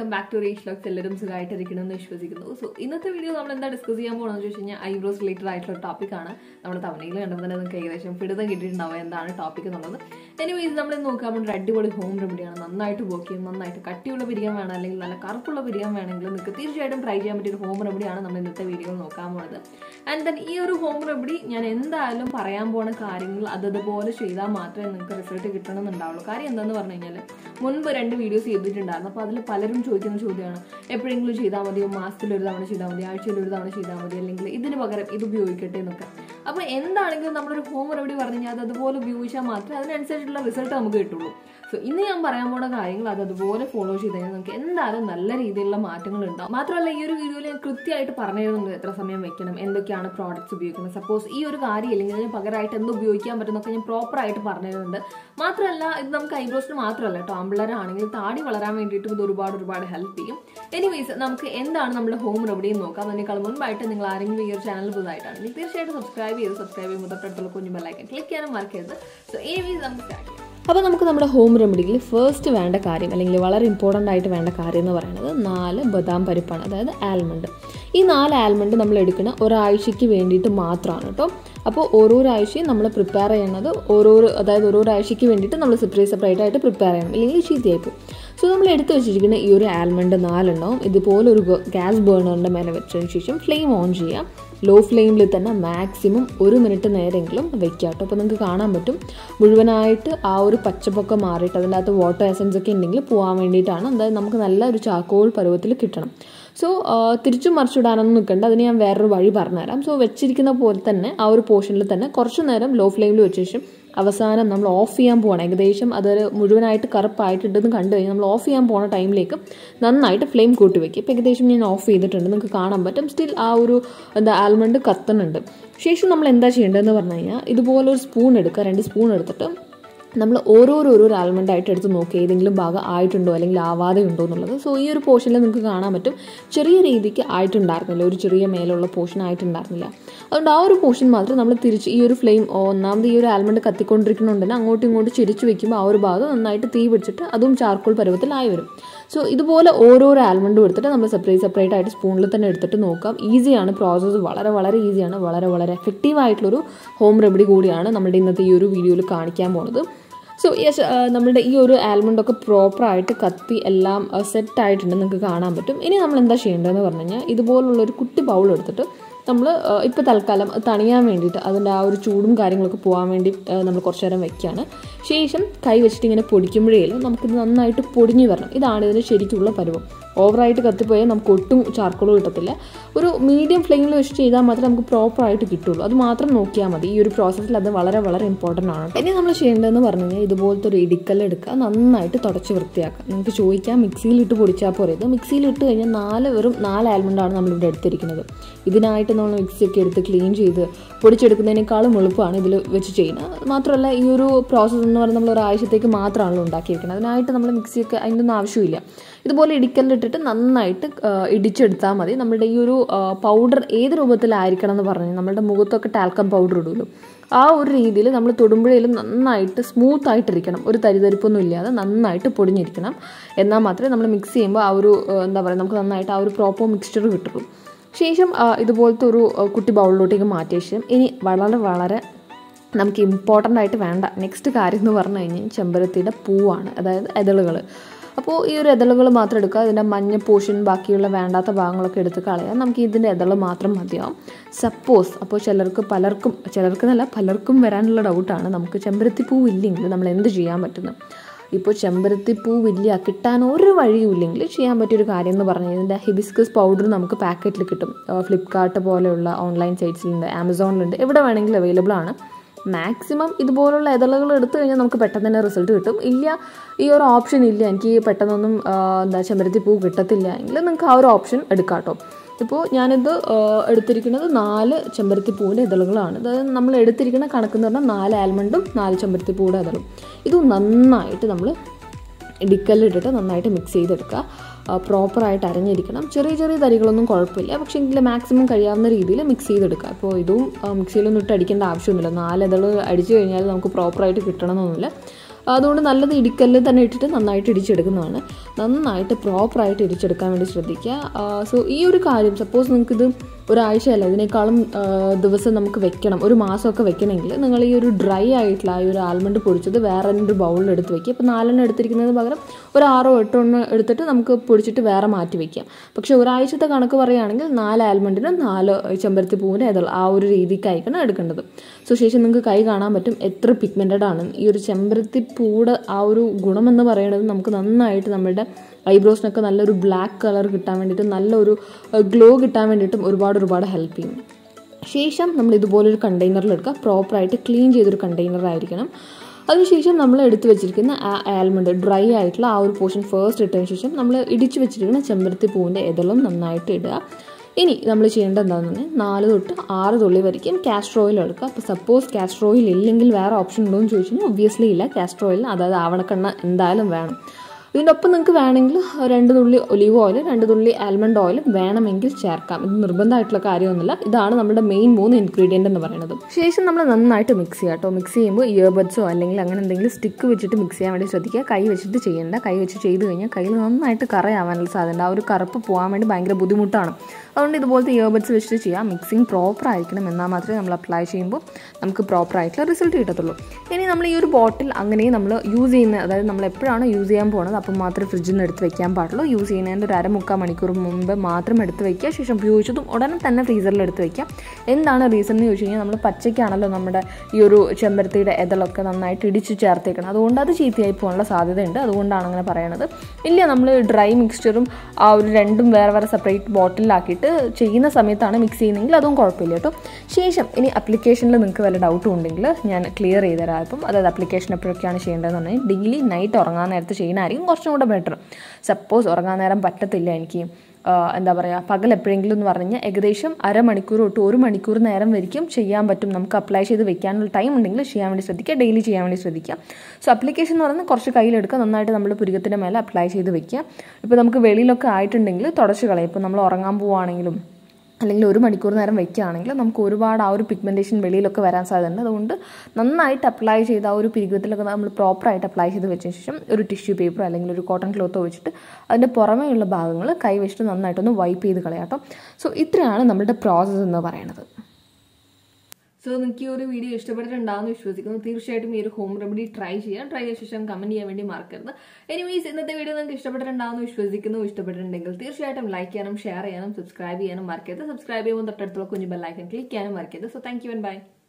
welcome back to റേഷ് ലോക്സ് എല്ലാവരും സുഖമായിട്ടിരിക്കണം എന്ന് വിശ്വസിക്കുന്നു സോ ഇന്നത്തെ വീഡിയോ നമ്മൾ എന്താ ഡിസ്കസ് ചെയ്യാൻ പോകണമെന്ന് ചോദിച്ചു കഴിഞ്ഞാൽ ഐബ്രോസ് റിലേറ്റഡ് ആയിട്ടുള്ള ടോപ്പിക്കാണ് നമ്മുടെ തവണയിൽ കണ്ടപ്പോൾ തന്നെ നിങ്ങൾക്ക് ഏകദേശം പിടുത്തം കിട്ടിയിട്ടുണ്ടാവും എന്താണ് ടോപ്പിക് എന്നുള്ളത് എനിവേസ് നമ്മൾ നോക്കാൻ പോകുന്ന ഒരു അടിപൊളി ഹോം റെമഡിയാണ് നന്നായിട്ട് വർക്ക് ചെയ്യും നന്നായിട്ട് കട്ടിയുള്ള പിരിയാൻ വേണം അല്ലെങ്കിൽ നല്ല കറുപ്പുള്ള പിരിയാൻ വേണമെങ്കിൽ നിങ്ങൾക്ക് തീർച്ചയായിട്ടും ട്രൈ ചെയ്യാൻ പറ്റിയ ഒരു ഹോം റെമഡിയാണ് നമ്മൾ ഇന്നത്തെ വീഡിയോയിൽ നോക്കാൻ പോകുന്നത് ആൻഡ് ദെൻ ഈ ഒരു ഹോം റെമഡി ഞാൻ എന്തായാലും പറയാൻ പോണ കാര്യങ്ങൾ അതതുപോലെ ചെയ്താൽ മാത്രമേ നിങ്ങൾക്ക് റിസൾട്ട് കിട്ടണമെന്നുണ്ടാവുള്ളൂ കാര്യം എന്താണെന്ന് പറഞ്ഞു കഴിഞ്ഞാൽ മുൻപ് രണ്ട് വീഡിയോസ് ചെയ്തിട്ടുണ്ടായിരുന്നു അപ്പോൾ അതിൽ പലരും ചോദിക്കുന്ന ചോദ്യമാണ് എപ്പോഴെങ്കിലും ചെയ്താൽ മതിയോ മാസത്തിൽ ഒരു തവണ ചെയ്താൽ മതി ആഴ്ചയിൽ ഒരു തവണ ചെയ്താൽ മതി അല്ലെങ്കിൽ ഇതിന് പകരം ഇത് ഉപയോഗിക്കട്ടെ എന്നൊക്കെ അപ്പോൾ എന്താണെങ്കിലും നമ്മളൊരു ഹോം റെമഡി പറഞ്ഞു കഴിഞ്ഞാൽ അത് അതുപോലെ ഉപയോഗിച്ചാൽ മാത്രമേ അതിനനുസരിച്ചുള്ള റിസൾട്ട് നമുക്ക് കിട്ടുള്ളൂ സോ ഇന്ന് ഞാൻ പറയാൻ പോണ കാര്യങ്ങൾ അത് അതുപോലെ ഫോളോ ചെയ്ത് കഴിഞ്ഞാൽ നമുക്ക് എന്തായാലും നല്ല രീതിയിലുള്ള മാറ്റങ്ങൾ ഉണ്ടാവും മാത്രമല്ല ഈ ഒരു വീഡിയോയിൽ ഞാൻ കൃത്യമായിട്ട് പറഞ്ഞു തരുന്നുണ്ട് എത്ര സമയം വെക്കണം എന്തൊക്കെയാണ് പ്രോഡക്റ്റ്സ് ഉപയോഗിക്കുന്നത് സപ്പോസ് ഈ ഒരു കാര്യം അല്ലെങ്കിൽ അതിന് പകരമായിട്ട് എന്ത് ഉപയോഗിക്കാൻ പറ്റുന്നൊക്കെ ഞാൻ പ്രോപ്പറായിട്ട് പറഞ്ഞു തരുന്നുണ്ട് മാത്രമല്ല ഇത് നമുക്ക് ഐബ്രോസിന് മാത്രമല്ല കേട്ടോ ആമ്പിളരാണെങ്കിൽ താടി വളരാൻ വേണ്ടിയിട്ട് ഇത് ഒരുപാട് ഒരുപാട് ഹെൽപ്പ് ചെയ്യും എനിവേസ് നമുക്ക് എന്താണ് നമ്മുടെ ഹോം റെമഡി എന്ന് നോക്കാം അതിനേക്കാൾ മുൻപായിട്ട് നിങ്ങൾ ആരെങ്കിലും ഈ ഒരു ചാനൽ പുതുതായിട്ടാണെങ്കിൽ തീർച്ചയായിട്ടും സബ്സ്ക്രൈബ് ചെയ്ത് സബ്സ്ക്രൈബ് ചെയ്യുമ്പോൾ തൊട്ടടുത്തുള്ള കുഞ്ഞു ബെല്ലൈക്കൻ ക്ലിക്ക് ചെയ്യാനും മറക്കരുത് സോ എനിവേസ് നമുക്ക് സ്റ്റാർട്ട് ചെയ്യാം അപ്പോൾ നമുക്ക് നമ്മുടെ ഹോം റെമഡിയിൽ ഫസ്റ്റ് വേണ്ട കാര്യം അല്ലെങ്കിൽ വളരെ ഇമ്പോർട്ടൻ്റ് ആയിട്ട് വേണ്ട കാര്യം എന്ന് പറയുന്നത് നാല് ബദാം പരിപ്പാണ് അതായത് ആൽമണ്ട് ഈ നാല് ആൽമണ്ട് നമ്മൾ എടുക്കുന്ന ഒരാഴ്ചയ്ക്ക് വേണ്ടിയിട്ട് മാത്രമാണ് കേട്ടോ അപ്പോൾ ഓരോരോ ആഴ്ചയും നമ്മൾ പ്രിപ്പയർ ചെയ്യുന്നത് ഓരോരോ അതായത് ഓരോരോ ആഴ്ചയ്ക്ക് വേണ്ടിയിട്ട് നമ്മൾ സെപ്പറേറ്റ് സെപ്പറേറ്റ് ആയിട്ട് പ്രിപ്പയർ ചെയ്യണം അല്ലെങ്കിൽ ചീത്തയായി പോകും സോ നമ്മൾ എടുത്തു വെച്ചിരിക്കുന്ന ഈ ഒരു ആൽമണ്ട് നാലെണ്ണവും ഇതുപോലെ ഒരു ഗ്യാസ് ബേണറിൻ്റെ മേലെ വെച്ചതിന് ശേഷം ഫ്ലെയിം ഓൺ ചെയ്യാം ലോ ഫ്ലെയിമിൽ തന്നെ മാക്സിമം ഒരു മിനിറ്റ് നേരെങ്കിലും വെക്കുക കേട്ടോ അപ്പോൾ നിങ്ങൾക്ക് കാണാൻ പറ്റും മുഴുവനായിട്ട് ആ ഒരു പച്ചപ്പൊക്കെ മാറിയിട്ട് അതിൻ്റെ അകത്ത് വാട്ടർ എസൻസ് ഒക്കെ ഉണ്ടെങ്കിൽ പോകാൻ വേണ്ടിയിട്ടാണ് അതായത് നമുക്ക് നല്ല ഒരു ചാക്കോൾ പരുവത്തിൽ കിട്ടണം സോ തിരിച്ചു മറിച്ചിടാനൊന്നും നിൽക്കണ്ട അതിന് ഞാൻ വേറൊരു വഴി പറഞ്ഞുതരാം സോ വെച്ചിരിക്കുന്ന പോലെ തന്നെ ആ ഒരു പോർഷനിൽ തന്നെ കുറച്ച് നേരം ലോ ഫ്ലെയിമിൽ വെച്ച ശേഷം അവസാനം നമ്മൾ ഓഫ് ചെയ്യാൻ പോകണം ഏകദേശം അത് മുഴുവനായിട്ട് കറുപ്പായിട്ടുണ്ടെന്ന് കണ്ടു കഴിഞ്ഞാൽ നമ്മൾ ഓഫ് ചെയ്യാൻ പോണ ടൈമിലേക്ക് നന്നായിട്ട് ഫ്ലെയിം കൂട്ടി വെക്കും ഇപ്പോൾ ഏകദേശം ഞാൻ ഓഫ് ചെയ്തിട്ടുണ്ട് നിങ്ങൾക്ക് കാണാൻ പറ്റും സ്റ്റിൽ ആ ഒരു എന്താ ആൽമണ്ട് കത്തുന്നുണ്ട് ശേഷം നമ്മൾ എന്താ ചെയ്യേണ്ടതെന്ന് പറഞ്ഞു കഴിഞ്ഞാൽ ഇതുപോലെ ഒരു സ്പൂൺ എടുക്കുക രണ്ട് സ്പൂൺ എടുത്തിട്ട് നമ്മൾ ഓരോരോരോ ആൽമണ്ട് ആയിട്ട് എടുത്ത് നോക്കി ഏതെങ്കിലും ഭാഗം ആയിട്ടുണ്ടോ അല്ലെങ്കിൽ ആവാതെ ഉണ്ടോ എന്നുള്ളത് സോ ഈ ഒരു പോർഷനിൽ നിങ്ങൾക്ക് കാണാൻ പറ്റും ചെറിയ രീതിക്ക് ആയിട്ടുണ്ടായിരുന്നില്ല ഒരു ചെറിയ മേലുള്ള പോർഷൻ ആയിട്ടുണ്ടായിരുന്നില്ല അതുകൊണ്ട് ആ ഒരു പോർഷൻ മാത്രം നമ്മൾ തിരിച്ച് ഈ ഒരു ഫ്ലെയിം ഒന്നാമത് ഈ ഒരു ആൽമണ്ട് കത്തിക്കൊണ്ടിരിക്കുന്നുണ്ടെങ്കിൽ അങ്ങോട്ടും ഇങ്ങോട്ടും ചിരിച്ചു വെക്കുമ്പോൾ ആ ഒരു ഭാഗം നന്നായിട്ട് തീ പിടിച്ചിട്ട് അതും ചാർക്കോൾ പരുവത്തിലായി വരും സോ ഇതുപോലെ ഓരോരോ ആൽമണ്ടും എടുത്തിട്ട് നമ്മൾ സെപ്പറേറ്റ് സെപ്പറേറ്റ് ആയിട്ട് സ്പൂണിൽ തന്നെ എടുത്തിട്ട് നോക്കാം ഈസിയാണ് പ്രോസസ്സ് വളരെ വളരെ ഈസിയാണ് വളരെ വളരെ എഫക്റ്റീവ് ആയിട്ടുള്ളൊരു ഹോം റെമഡി കൂടിയാണ് നമ്മുടെ ഇന്നത്തെ ഈ ഒരു വീഡിയോയിൽ കാണിക്കാൻ പോകുന്നത് സോ യെസ് നമ്മുടെ ഈ ഒരു ആൽമണ്ടൊക്കെ പ്രോപ്പറായിട്ട് കത്തി എല്ലാം സെറ്റ് ആയിട്ടുണ്ട് നിങ്ങൾക്ക് കാണാൻ പറ്റും ഇനി നമ്മൾ എന്താ ചെയ്യേണ്ടതെന്ന് പറഞ്ഞു കഴിഞ്ഞാൽ ഇതുപോലുള്ള ഒരു കുട്ടി ബൗൾ എടുത്തിട്ട് നമ്മൾ ഇപ്പോൾ തൽക്കാലം തണിയാൻ വേണ്ടിയിട്ട് അതിൻ്റെ ആ ഒരു ചൂടും കാര്യങ്ങളൊക്കെ പോകാൻ വേണ്ടി നമ്മൾ കുറച്ച് നേരം വെക്കുകയാണ് ശേഷം കൈ വെച്ചിട്ട് ഇങ്ങനെ പൊടിക്കുമ്പോഴേ നമുക്കിത് നന്നായിട്ട് പൊടിഞ്ഞു വരണം ഇതാണ് ഇതിന് ശരിക്കുള്ള പരുവം ഓവറായിട്ട് കത്തിപ്പോയാൽ നമുക്ക് ഒട്ടും ചാർക്കോൾ കിട്ടത്തില്ല ഒരു മീഡിയം ഫ്ലെയിമിൽ വെച്ച് ചെയ്താൽ മാത്രമേ നമുക്ക് പ്രോപ്പറായിട്ട് കിട്ടുള്ളൂ അത് മാത്രം നോക്കിയാൽ മതി ഈ ഒരു പ്രോസസ്സിൽ അത് വളരെ വളരെ ഇമ്പോർട്ടൻ്റ് ആണ് ഇനി നമ്മൾ ചെയ്യേണ്ടതെന്ന് പറഞ്ഞു കഴിഞ്ഞാൽ ഇതുപോലത്തെ ഒരു ഇടിക്കൽ എടുക്കുക നന്നായിട്ട് തുടച്ച് വൃത്തിയാക്കുക നിങ്ങൾക്ക് ചോദിക്കാം മിക്സിയിലിട്ട് പൊടിച്ചാൽ പോരെ ഇത് മിക്സിയിലിട്ട് കഴിഞ്ഞാൽ നാല് വെറും നാല് ആൽമണ്ടാണ് നമ്മളിവിടെ എടുത്തിരിക്കുന്നത് ഇതിനായിട്ട് നമ്മൾ മിക്സിയൊക്കെ എടുത്ത് ക്ലീൻ ചെയ്ത് പൊടിച്ചെടുക്കുന്നതിനേക്കാളും എളുപ്പമാണ് ഇതിൽ വെച്ച് ചെയ്യുന്നത് മാത്രമല്ല ഈ ഒരു പ്രോസസ്സ് എന്ന് പറയുന്നത് നമ്മൾ ഒരാഴ്ചത്തേക്ക് മാത്രമാണല്ലോ ഉണ്ടാക്കിയിരിക്കുന്നത് അതിനായിട്ട് നമ്മൾ മിക്സിയൊക്കെ അതിൻ്റെ ഒന്നും ആവശ്യമില്ല ഇതുപോലെ ഇടിക്കലിട്ടിട്ട് നന്നായിട്ട് ഇടിച്ചെടുത്താൽ മതി നമ്മുടെ ഈ ഒരു പൗഡർ ഏത് രൂപത്തിലായിരിക്കണം എന്ന് പറഞ്ഞു നമ്മുടെ മുഖത്തൊക്കെ ടാൽക്കം പൗഡർ ഇടുമല്ലോ ആ ഒരു രീതിയിൽ നമ്മൾ തൊടുമ്പുഴയിലും നന്നായിട്ട് സ്മൂത്ത് ആയിട്ടിരിക്കണം ഒരു തരിതരിപ്പൊന്നും ഇല്ലാതെ നന്നായിട്ട് പൊടിഞ്ഞിരിക്കണം എന്നാൽ മാത്രമേ നമ്മൾ മിക്സ് ചെയ്യുമ്പോൾ ആ ഒരു എന്താ പറയുക നമുക്ക് നന്നായിട്ട് ആ ഒരു പ്രോപ്പർ മിക്സ്ചർ കിട്ടുള്ളൂ ശേഷം ഇതുപോലത്തെ ഒരു കുട്ടി ബൗളിലോട്ടേക്ക് മാറ്റിയ ശേഷം ഇനി വളരെ വളരെ നമുക്ക് ഇമ്പോർട്ടൻ്റ് ആയിട്ട് വേണ്ട നെക്സ്റ്റ് കാര്യം എന്ന് പറഞ്ഞു കഴിഞ്ഞാൽ ചെമ്പരത്തിയുടെ പൂവാണ് അതായത് എതളുകൾ അപ്പോൾ ഈ ഒരു എതളുകൾ മാത്രം എടുക്കുക ഇതിൻ്റെ മഞ്ഞ പോർഷൻ ബാക്കിയുള്ള വേണ്ടാത്ത ഭാഗങ്ങളൊക്കെ എടുത്ത് കളയാം നമുക്ക് ഇതിൻ്റെ എതള് മാത്രം മതിയാവും സപ്പോസ് അപ്പോൾ ചിലർക്ക് പലർക്കും ചിലർക്ക് എന്നല്ല പലർക്കും വരാനുള്ള ഡൗട്ടാണ് നമുക്ക് ചെമ്പരത്തിപ്പൂ ഇല്ലെങ്കിൽ നമ്മൾ എന്ത് ചെയ്യാൻ പറ്റുന്നു ഇപ്പോൾ ചെമ്പരത്തിപ്പൂ വലിയ കിട്ടാൻ ഒരു വഴിയും ഇല്ലെങ്കിൽ ചെയ്യാൻ പറ്റിയൊരു കാര്യം എന്ന് പറഞ്ഞാൽ ഇതിൻ്റെ ഹിബിസ്കസ് പൗഡർ നമുക്ക് പാക്കറ്റിൽ കിട്ടും ഫ്ലിപ്കാർട്ട് പോലെയുള്ള ഓൺലൈൻ സൈറ്റ്സിലുണ്ട് ആമസോണിലുണ്ട് എവിടെ വേണമെങ്കിലും അവൈലബിൾ ആണ് മാക്സിമം ഇതുപോലുള്ള ഇതളുകൾ എടുത്തു കഴിഞ്ഞാൽ നമുക്ക് പെട്ടെന്ന് തന്നെ റിസൾട്ട് കിട്ടും ഇല്ല ഈ ഒരു ഓപ്ഷൻ ഇല്ല എനിക്ക് പെട്ടെന്നൊന്നും എന്താ ചെമ്പരത്തി പൂ കിട്ടത്തില്ല എങ്കിൽ നിങ്ങൾക്ക് ആ ഒരു ഓപ്ഷൻ എടുക്കാം കേട്ടോ ഇപ്പോൾ ഞാനിത് എടുത്തിരിക്കുന്നത് നാല് ചെമ്പരത്തി പൂവിൻ്റെ ഇതളുകളാണ് അതായത് നമ്മൾ എടുത്തിരിക്കുന്ന കണക്കെന്ന് പറഞ്ഞാൽ നാല് ആൽമണ്ടും നാല് ചെമ്പരത്തി പൂയുടെ ഇതളും ഇത് നന്നായിട്ട് നമ്മൾ ഇടിക്കല്ലിട്ടിട്ട് നന്നായിട്ട് മിക്സ് ചെയ്തെടുക്കുക പ്രോപ്പറായിട്ട് അരഞ്ഞിരിക്കണം ചെറിയ ചെറിയ തരികളൊന്നും കുഴപ്പമില്ല പക്ഷേ എങ്കിൽ മാക്സിമം കഴിയാവുന്ന രീതിയിൽ മിക്സ് ചെയ്തെടുക്കുക അപ്പോൾ ഇതും മിക്സിയിലൊന്നും ഇട്ട് അടിക്കേണ്ട ആവശ്യമൊന്നുമില്ല നാല് ഇതൾ അടിച്ചു കഴിഞ്ഞാൽ നമുക്ക് പ്രോപ്പറായിട്ട് കിട്ടണമെന്നൊന്നുമില്ല അതുകൊണ്ട് നല്ലത് ഇടിക്കല്ല് തന്നെ ഇട്ടിട്ട് നന്നായിട്ട് ഇടിച്ചെടുക്കുന്നതാണ് നന്നായിട്ട് പ്രോപ്പറായിട്ട് ഇടിച്ചെടുക്കാൻ വേണ്ടി ശ്രദ്ധിക്കുക സോ ഈ ഒരു കാര്യം സപ്പോസ് നിങ്ങൾക്കിത് ഒരാഴ്ചയല്ല ഇതിനേക്കാളും ആ, ദിവസം നമുക്ക് വെക്കണം ഒരു മാസമൊക്കെ വെക്കണമെങ്കിൽ നിങ്ങൾ ഈ ഒരു ഡ്രൈ ആയിട്ടുള്ള ആ ഒരു ആൽമണ്ട് പൊടിച്ചത് വേറെ ഒരു ബൗളിൽ എടുത്ത് വെക്കുക ഇപ്പോൾ നാലെണ്ണം എടുത്തിരിക്കുന്നതിന് പകരം ഒരു ആറോ എട്ടോ എണ്ണം എടുത്തിട്ട് നമുക്ക് പൊടിച്ചിട്ട് വേറെ മാറ്റി വെക്കാം പക്ഷേ ഒരാഴ്ചത്തെ കണക്ക് പറയുകയാണെങ്കിൽ നാല് ആൽമണ്ടിന് നാല് ചെമ്പരത്തി പൂവിൻ്റെ ഏതുള്ള ആ ഒരു രീതിക്കായിക്കാണ് എടുക്കേണ്ടത് സോ ശേഷം നിങ്ങൾക്ക് കൈ കാണാൻ പറ്റും എത്ര പിഗ്മെൻറ്റഡ് ആണ് ഈ ഒരു ചെമ്പരത്തി പൂയുടെ ആ ഒരു ഗുണമെന്ന് പറയുന്നത് നമുക്ക് നന്നായിട്ട് നമ്മുടെ ഐബ്രോസിനൊക്കെ നല്ലൊരു ബ്ലാക്ക് കളർ കിട്ടാൻ വേണ്ടിയിട്ട് നല്ലൊരു ഗ്ലോ കിട്ടാൻ വേണ്ടിയിട്ടും ഒരുപാട് ഒരുപാട് ഹെൽപ്പ് ചെയ്യും ശേഷം നമ്മൾ ഇതുപോലൊരു കണ്ടെയ്നറിൽ എടുക്കുക പ്രോപ്പറായിട്ട് ക്ലീൻ ചെയ്തൊരു കണ്ടെയ്നർ ആയിരിക്കണം അതിനുശേഷം നമ്മൾ എടുത്തു വെച്ചിരിക്കുന്ന ആ ആൽമണ്ട് ഡ്രൈ ആയിട്ടുള്ള ആ ഒരു പോർഷൻ ഫസ്റ്റ് ഇട്ടതിന് ശേഷം നമ്മൾ ഇടിച്ചു വെച്ചിരിക്കുന്ന ചെമ്പരത്തി പൂവിൻ്റെ ഇതെല്ലാം നന്നായിട്ട് ഇടുക ഇനി നമ്മൾ ചെയ്യേണ്ടത് എന്താണെന്ന് പറഞ്ഞാൽ നാല് തൊട്ട് ആറ് തുള്ളി വരയ്ക്കും കാസ്റ്റർ ഓയിൽ എടുക്കുക അപ്പോൾ സപ്പോസ് കാസ്റ്റർ ഓയിൽ ഇല്ലെങ്കിൽ വേറെ ഓപ്ഷൻ ഉണ്ടോ എന്ന് ചോദിച്ചു കഴിഞ്ഞാൽ ഒബ്വിയസ്ലി ഇല്ല കാസ്റ്റർ ഓയിൽ അതായത് ആവണക്കെണ്ണ എന്തായാലും വേണം ഇതിൻ്റെ ഒപ്പം നിങ്ങൾക്ക് വേണമെങ്കിൽ രണ്ട് തുള്ളി ഒലീവ് ഓയിൽ രണ്ട് തുള്ളി ആൽമണ്ട് ഓയിൽ വേണമെങ്കിൽ ചേർക്കാം ഇത് നിർബന്ധമായിട്ടുള്ള കാര്യമൊന്നുമില്ല ഇതാണ് നമ്മുടെ മെയിൻ മൂന്ന് ഇൻഗ്രീഡിയൻ്റ് എന്ന് പറയുന്നത് ശേഷം നമ്മൾ നന്നായിട്ട് മിക്സ് ചെയ്യുക കേട്ടോ മിക്സ് ചെയ്യുമ്പോൾ ഇയർബഡ്സോ അല്ലെങ്കിൽ അങ്ങനെ എന്തെങ്കിലും സ്റ്റിക്ക് വെച്ചിട്ട് മിക്സ് ചെയ്യാൻ വേണ്ടി ശ്രദ്ധിക്കുക കൈ വെച്ചിട്ട് ചെയ്യേണ്ട കൈ വെച്ച് ചെയ്ത് കഴിഞ്ഞാൽ കയ്യിൽ നന്നായിട്ട് കറയാവാനുള്ള സാധ്യത ആ ഒരു കറുപ്പ് പോകാൻ വേണ്ടി ഭയങ്കര ബുദ്ധിമുട്ടാണ് അതുകൊണ്ട് ഇതുപോലത്തെ ഇയർബഡ്സ് വെച്ചിട്ട് ചെയ്യാം മിക്സിങ് പ്രോപ്പർ ആയിരിക്കണം എന്നാൽ മാത്രമേ നമ്മൾ അപ്ലൈ ചെയ്യുമ്പോൾ നമുക്ക് പ്രോപ്പർ ആയിട്ടുള്ള റിസൾട്ട് കിട്ടത്തുള്ളൂ ഇനി നമ്മൾ ഈ ഒരു ബോട്ടിൽ അങ്ങനെ നമ്മൾ യൂസ് ചെയ്യുന്ന അതായത് നമ്മൾ എപ്പോഴാണോ യൂസ് ചെയ്യാൻ പോകുന്നത് അപ്പം മാത്രമേ ഫ്രിഡ്ജിൽ നിന്ന് എടുത്ത് വെക്കാൻ പാടുള്ളൂ യൂസ് ചെയ്യുന്നതിൻ്റെ ഒരു അരമുക്കാൽ മണിക്കൂർ മുമ്പ് മാത്രം എടുത്ത് വെക്കുക ശേഷം ഉപയോഗിച്ചതും ഉടനെ തന്നെ ഫ്രീസറിൽ എടുത്ത് വെക്കുക എന്താണ് റീസൺ എന്ന് ചോദിച്ചു കഴിഞ്ഞാൽ നമ്മൾ പച്ചയ്ക്കാണല്ലോ നമ്മുടെ ഈ ഒരു ചെമ്പരത്തിയുടെ ഇതളൊക്കെ നന്നായിട്ട് ഇടിച്ച് ചേർത്തേക്കണം അതുകൊണ്ട് അത് ചീത്തയായി പോകാനുള്ള സാധ്യതയുണ്ട് അതുകൊണ്ടാണ് അങ്ങനെ പറയണത് ഇല്ല നമ്മൾ ഡ്രൈ മിക്സ്ചറും ആ ഒരു രണ്ടും വേറെ വേറെ സെപ്പറേറ്റ് ബോട്ടിലാക്കിയിട്ട് ചെയ്യുന്ന സമയത്താണ് മിക്സ് ചെയ്യുന്നതെങ്കിൽ അതും കുഴപ്പമില്ല കേട്ടോ ശേഷം ഇനി അപ്ലിക്കേഷനിൽ നിങ്ങൾക്ക് വല്ല ഡൗട്ടും ഉണ്ടെങ്കിൽ ഞാൻ ക്ലിയർ ചെയ്ത് തരാം അപ്പം അതായത് അപ്ലിക്കേഷൻ എപ്പോഴൊക്കെയാണ് ചെയ്യേണ്ടതെന്ന് പറഞ്ഞാൽ ഡെയിലി നൈറ്റ് ഉറങ്ങാൻ നേരത്ത് ചെയ്യുന്നതായിരിക്കും കുറച്ചും കൂടെ ബെറ്റർ സപ്പോസ് ഉറങ്ങാൻ നേരം പറ്റത്തില്ല എനിക്ക് ആ, എന്താ പറയുക പകൽ എപ്പോഴെങ്കിലും എന്ന് പറഞ്ഞു കഴിഞ്ഞാൽ ഏകദേശം അരമണിക്കൂർ തൊട്ട് ഒരു മണിക്കൂർ നേരം വരിക്കും ചെയ്യാൻ പറ്റും നമുക്ക് അപ്ലൈ ചെയ്ത് വെക്കാനുള്ള ടൈം ഉണ്ടെങ്കിൽ ചെയ്യാൻ വേണ്ടി ശ്രദ്ധിക്കുക ഡെയിലി ചെയ്യാൻ വേണ്ടി ശ്രദ്ധിക്കുക സോ അപ്ലിക്കേഷൻ എന്ന് പറയുന്നത് കുറച്ച് കയ്യിലെടുക്കുക നന്നായിട്ട് നമ്മൾ പുരുകത്തിൻ്റെ മേലെ അപ്ലൈ ചെയ്ത് വെക്കുക ഇപ്പോൾ നമുക്ക് വെളിയിലൊക്കെ ആയിട്ടുണ്ടെങ്കിൽ തുടച്ച് കളയും ഇപ്പോൾ നമ്മൾ ഉറങ്ങാൻ പോവുകയാണെങ്കിലും അല്ലെങ്കിൽ ഒരു മണിക്കൂർ നേരം വെക്കുകയാണെങ്കിൽ നമുക്ക് ഒരുപാട് ആ ഒരു പിഗ്മെൻറ്റേഷൻ വെളിയിലൊക്കെ വരാൻ സാധ്യതയുണ്ട് അതുകൊണ്ട് നന്നായിട്ട് അപ്ലൈ ചെയ്ത് ആ ഒരു പിരികത്തിലൊക്കെ നമ്മൾ പ്രോപ്പറായിട്ട് അപ്ലൈ ചെയ്ത് വെച്ചതിന് ശേഷം ഒരു ടിഷ്യൂ പേപ്പറോ അല്ലെങ്കിൽ ഒരു കോട്ടൺ ക്ലോത്തോ വെച്ചിട്ട് അതിൻ്റെ പുറമേയുള്ള ഭാഗങ്ങൾ കൈ വെച്ചിട്ട് നന്നായിട്ടൊന്ന് വൈപ്പ് ചെയ്ത് കളയാം കേട്ടോ സോ ഇത്രയാണ് നമ്മുടെ പ്രോസസ്സ് എന്ന് പറയുന്നത് സോ നിങ്ങൾക്ക് ഈ ഒരു വീഡിയോ ഇഷ്ടപ്പെട്ടിട്ടുണ്ടാകുമെന്ന് വിശ്വസിക്കുന്നു തീർച്ചയായിട്ടും ഈ ഒരു ഹോം റെമഡി ട്രൈ ചെയ്യാം ട്രൈ ചെയ്ത ശേഷം കമന്റ് ചെയ്യാൻ വേണ്ടി മറക്കരുത് എനിവേസ് ഇന്നത്തെ വീഡിയോ നിങ്ങൾക്ക് ഇഷ്ടപ്പെട്ടിട്ടുണ്ടാകുമെന്ന് വിശ്വസിക്കുന്നു ഇഷ്ടപ്പെട്ടിട്ടുണ്ടെങ്കിൽ തീർച്ചയായിട്ടും ലൈക്ക് ചെയ്യാനും ഷെയർ ചെയ്യാനും സബ്സ്ക്രൈബ് ചെയ്യാനും മറക്കരുത് സബ്സ്ക്രൈബ് ചെയ്യുമ്പോൾ തൊട്ടടുത്തുള്ള കുഞ്ഞു ബെല്ലൈക്കൻ ക്ലിക്ക് ചെയ്യാനും മറക്കരുത് so thank you and by